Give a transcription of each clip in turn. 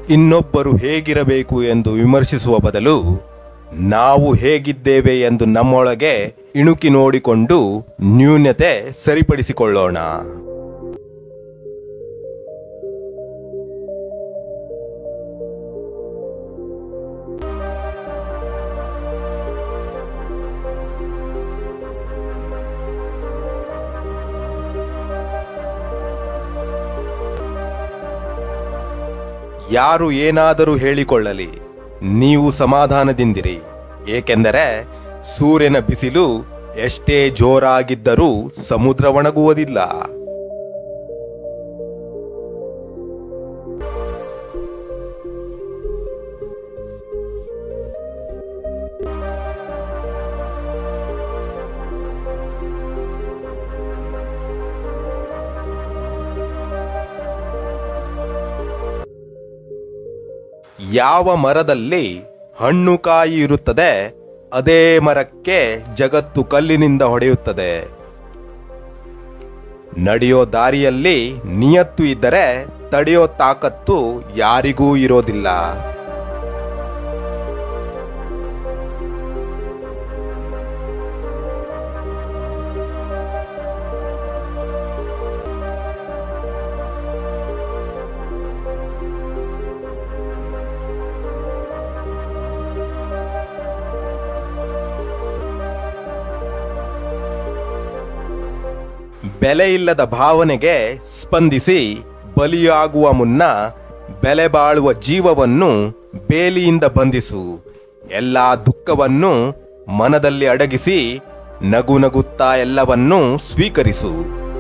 ಇನ್ನೊಬ್ಬರು ಹೇಗಿರಬೇಕು ಎಂದು ವಿಮರ್ಶಿಸುವ ಬದಲು ನಾವು ಹೇಗಿದ್ದೇವೆ ಎಂದು ನಮ್ಮೊಳಗೆ ಇಣುಕಿ ನೋಡಿಕೊಂಡು ನ್ಯೂನ್ಯತೆ ಸರಿಪಡಿಸಿಕೊಳ್ಳೋಣ ಯಾರು ಏನಾದರೂ ಹೇಳಿಕೊಳ್ಳಲಿ ನೀವು ಸಮಾಧಾನದಿಂದಿರಿ ಏಕೆಂದರೆ ಸೂರ್ಯನ ಬಿಸಿಲು ಎಷ್ಟೇ ಜೋರಾಗಿದ್ದರೂ ಸಮುದ್ರ ಒಣಗುವುದಿಲ್ಲ ಯಾವ ಮರದಲ್ಲಿ ಹಣ್ಣು ಕಾಯಿ ಇರುತ್ತದೆ ಅದೇ ಮರಕ್ಕೆ ಜಗತ್ತು ಕಲ್ಲಿನಿಂದ ಹೊಡೆಯುತ್ತದೆ ನಡೆಯೋ ದಾರಿಯಲ್ಲಿ ನಿಯತ್ತು ಇದ್ದರೆ ತಡೆಯೋ ತಾಕತ್ತು ಯಾರಿಗೂ ಇರೋದಿಲ್ಲ ಬೆಲೆಯಿಲ್ಲದ ಭಾವನೆಗೆ ಸ್ಪಂದಿಸಿ ಬಲಿಯಾಗುವ ಮುನ್ನ ಬೆಲೆ ಬಾಳುವ ಜೀವವನ್ನು ಬೇಲಿಯಿಂದ ಬಂಧಿಸು ಎಲ್ಲಾ ದುಃಖವನ್ನು ಮನದಲ್ಲಿ ಅಡಗಿಸಿ ನಗು ನಗುತ್ತಾ ಎಲ್ಲವನ್ನೂ ಸ್ವೀಕರಿಸು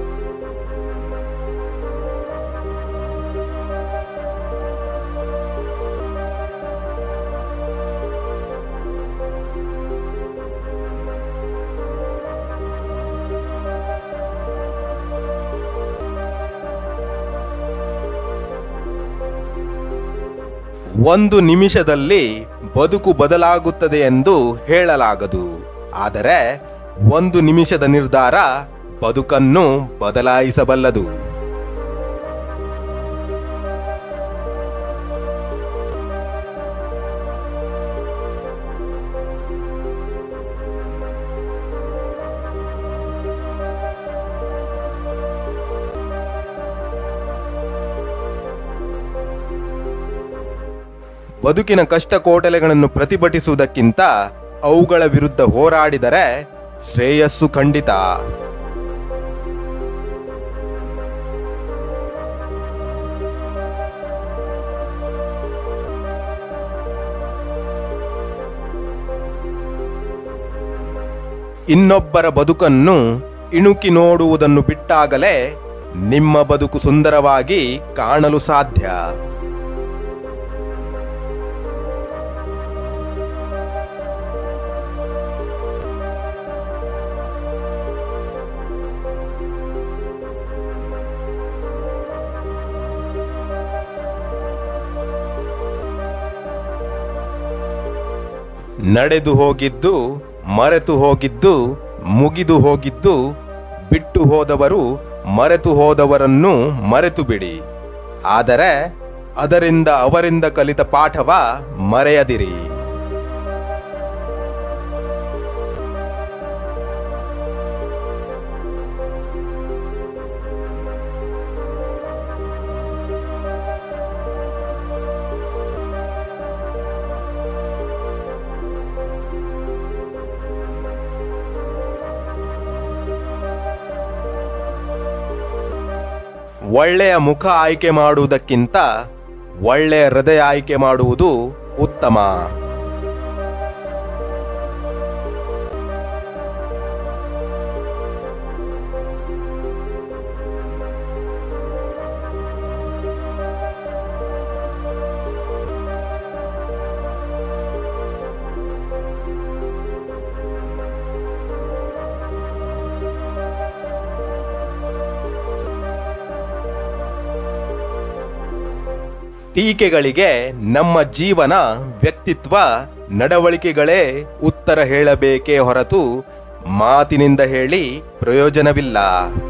ಒಂದು ನಿಮಿಷದಲ್ಲಿ ಬದುಕು ಬದಲಾಗುತ್ತದೆ ಎಂದು ಹೇಳಲಾಗದು ಆದರೆ ಒಂದು ನಿಮಿಷದ ನಿರ್ಧಾರ ಬದುಕನ್ನು ಬದಲಾಯಿಸಬಲ್ಲದು ಬದುಕಿನ ಕಷ್ಟ ಕೋಟಲೆಗಳನ್ನು ಪ್ರತಿಭಟಿಸುವುದಕ್ಕಿಂತ ಅವುಗಳ ವಿರುದ್ಧ ಹೋರಾಡಿದರೆ ಶ್ರೇಯಸ್ಸು ಖಂಡಿತ ಇನ್ನೊಬ್ಬರ ಬದುಕನ್ನು ಇಣುಕಿ ನೋಡುವುದನ್ನು ಬಿಟ್ಟಾಗಲೇ ನಿಮ್ಮ ಬದುಕು ಸುಂದರವಾಗಿ ಕಾಣಲು ಸಾಧ್ಯ ನಡೆದು ಹೋಗಿದ್ದು ಮರೆತು ಹೋಗಿದ್ದು ಮುಗಿದು ಹೋಗಿದ್ದು ಬಿಟ್ಟು ಹೋದವರು ಮರೆತು ಹೋದವರನ್ನು ಮರೆತು ಬಿಡಿ ಆದರೆ ಅದರಿಂದ ಅವರಿಂದ ಕಲಿತ ಪಾಠವ ಮರೆಯದಿರಿ ಒಳ್ಳೆಯ ಮುಖ ಆಯ್ಕೆ ಮಾಡುವುದಕ್ಕಿಂತ ಒಳ್ಳೆಯ ಹೃದಯ ಆಯ್ಕೆ ಮಾಡುವುದು ಉತ್ತಮ ಟೀಕೆಗಳಿಗೆ ನಮ್ಮ ಜೀವನ ವ್ಯಕ್ತಿತ್ವ ನಡವಳಿಕೆಗಳೇ ಉತ್ತರ ಹೇಳಬೇಕೇ ಹೊರತು ಮಾತಿನಿಂದ ಹೇಳಿ ಪ್ರಯೋಜನವಿಲ್ಲ